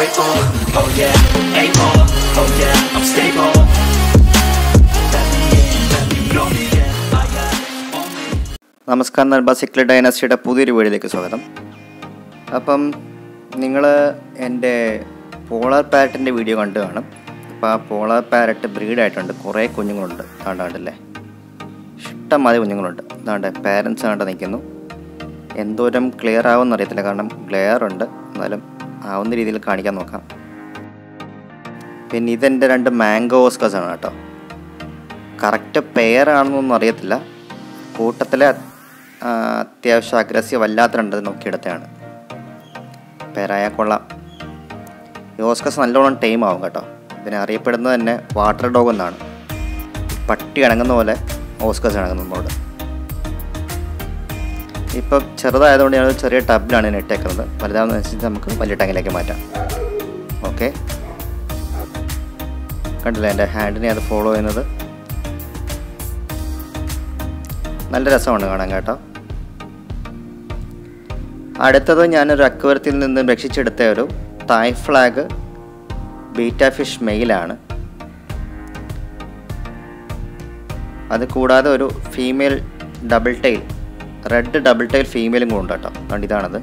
grateful. Oh yeah, able. Oh yeah, I'm stable. Let me in, let me know me, yeah. I got only. നമസ്കാരം നർബ സിക്ലർ ഡൈനസ്റ്റിയുടെ പുതിയൊരു വീഡിയോയിലേക്ക് സ്വാഗതം അപ്പം നിങ്ങൾ എൻ്റെ പോളാർ പാരറ്റിൻ്റെ വീഡിയോ കണ്ടു കാണും അപ്പോൾ ആ പോളാർ പാരറ്റ് ബ്രീഡായിട്ടുണ്ട് കുറേ കുഞ്ഞുങ്ങളുണ്ട് താണ്ടാണ്ടല്ലേ ഇഷ്ടംമാതിരി കുഞ്ഞുങ്ങളുണ്ട് അതാണ്ട് പാരൻസ് കണ്ട് നിൽക്കുന്നു എന്തോരം ക്ലിയർ ആവുമെന്ന് അറിയത്തില്ല കാരണം ഗ്ലെയർ ഉണ്ട് എന്നാലും ആവുന്ന രീതിയിൽ കാണിക്കാൻ നോക്കാം പിന്നെ ഇതെൻ്റെ രണ്ട് മാംഗോ ഓസ്കസ് ആണ് കേട്ടോ കറക്റ്റ് പെയർ ആണെന്നൊന്നും അറിയത്തില്ല കൂട്ടത്തിലെ ആ, അത്യാവശ്യം അഗ്രസീവ് അല്ലാത്തതുണ്ട് നോക്കിയെടുത്തതാണ് പേരായ കൊള്ളാം ഈ ഓസ്കസ് നല്ലോണം ടൈം ആവും കേട്ടോ ഇതിനെ അറിയപ്പെടുന്നത് തന്നെ വാട്ടർ ഡോഗ് എന്നാണ് പട്ടി ഇണങ്ങുന്ന പോലെ ഓസ്കസ് ഇണങ്ങുന്നു നമ്മളോട് ഇപ്പം ചെറുതായതുകൊണ്ട് ഞാൻ ചെറിയ ടബിലാണ് ഇതിനെ ഇട്ടേക്കുന്നത് വലുതാവുന്നതനുസരിച്ച് നമുക്ക് വലിയ ടാങ്കിലേക്ക് മാറ്റാം ഓക്കെ കണ്ടില്ലേ എൻ്റെ ഹാൻഡിനെ അത് ഫോളോ ചെയ്യുന്നത് നല്ല രസമാണ് കാണാൻ കേട്ടോ അടുത്തത് ഞാനൊരു അക്വരത്തിൽ നിന്ന് രക്ഷിച്ചെടുത്ത ഒരു തായ് ഫ്ലാഗ് ബീറ്റ ഫിഷ് മെയിലാണ് അത് കൂടാതെ ഒരു female double tail red double tail ഫീമെയിലും കൂടെ ഉണ്ട് കേട്ടോ അതുകൊണ്ട് ഇതാണത്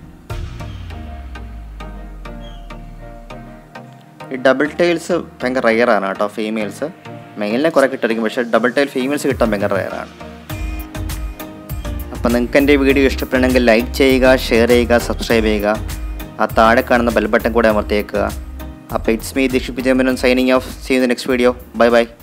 ഈ ഡബിൾ ടൈൽസ് ഭയങ്കര റയറാണ് കേട്ടോ ഫീമെയിൽസ് മെയിലിനെ കുറേ കിട്ടായിരിക്കും പക്ഷേ ഡബിൾ ടൈൽ ഫീമെയിൽസ് കിട്ടാൻ ഭയങ്കര റയറാണ് അപ്പം നിങ്ങൾക്ക് എൻ്റെ വീഡിയോ ഇഷ്ടപ്പെടണമെങ്കിൽ ലൈക്ക് ചെയ്യുക ഷെയർ ചെയ്യുക സബ്സ്ക്രൈബ് ചെയ്യുക ആ താഴെ കാണുന്ന ബെൽ ബട്ടൺ കൂടെ അമർത്തിയേക്കുക അപ്പോൾ ഇറ്റ്സ് മീ ദിഷിപ്പ് ജമനൻ signing off see the next video bye by